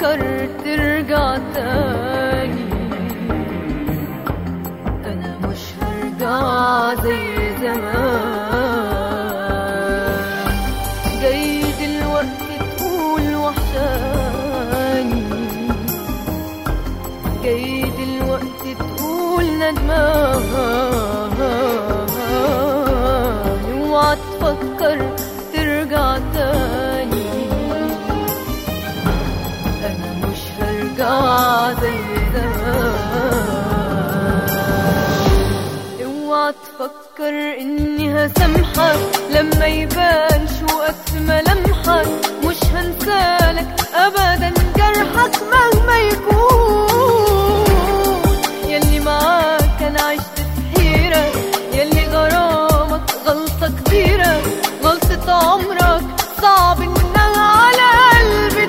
تفكر ترجع تاني أنا مش هرجع زي زمان جاي دلوقتي تقول وحشاني جاي دلوقتي تقول ندمان اوعى تفكر ترجع تاني انا مش هرجع زي زمان اوعى تفكر اني هسامحك لما يبان شوقك في ملامحك مش هنسالك ابدا جرحك مهما يكون يلي معاك انا عشت في حيرة يلي غرامك غلطة كبيرة غلطة عمرك صعب انها على قلبي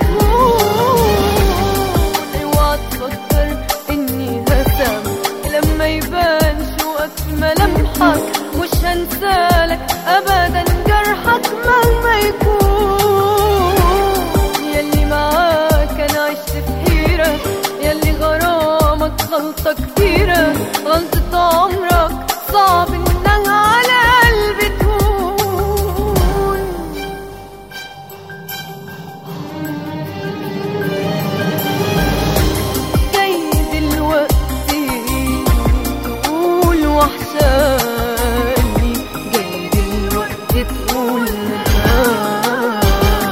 تهون اوعى تفكر اني هسامح لما يبان شوقك في ملامحك مش هنسالك ابدا جرحك مهما يكون يلي معاك انا عشت في حيرة يلي غرامك غلطة كبيرة غلطة عمرك صعب انها على قلبي تهون جاي دلوقتي تقول وحشاني جاي دلوقتي تقول ندمان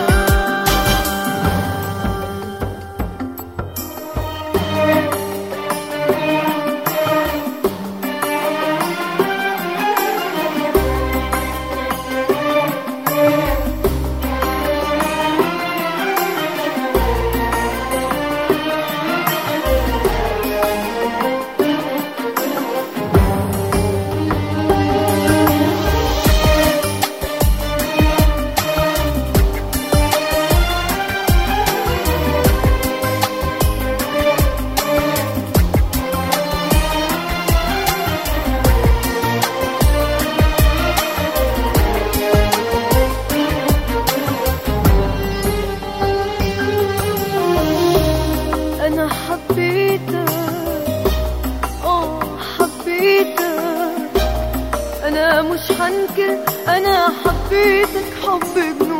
انا حبيتك اه حبيتك انا مش هنكر انا حبيتك حب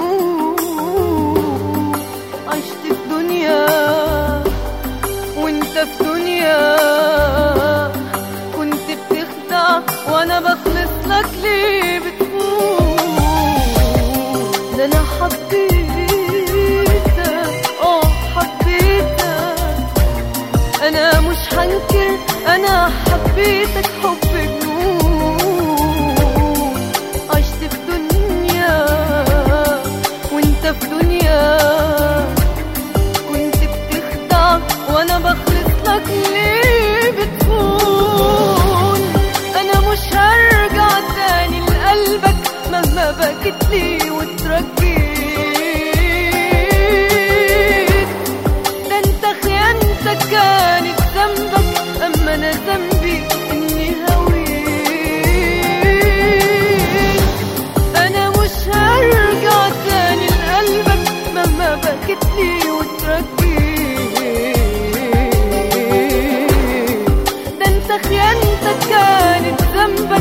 جنون عشت في دنيا وانت في دنيا كنت بتخدع وانا بخلص لك ليه بتخون ده انا حبيتك اه حبيتك انا مش هنكر انا حبيتك حب جنون عشت في دنيا وانت في دنيا كنت بتخدع وانا بخلص لك ليه بتكون انا مش هرجع تاني لقلبك مهما بكت لي وترجيت ده انت خيانتك كانت ذنبك اما انا ذنبي اني هويت انا مش هرجع تاني لقلبك مهما بكت لي وترجيت ده انت خيانتك كانت ذنبك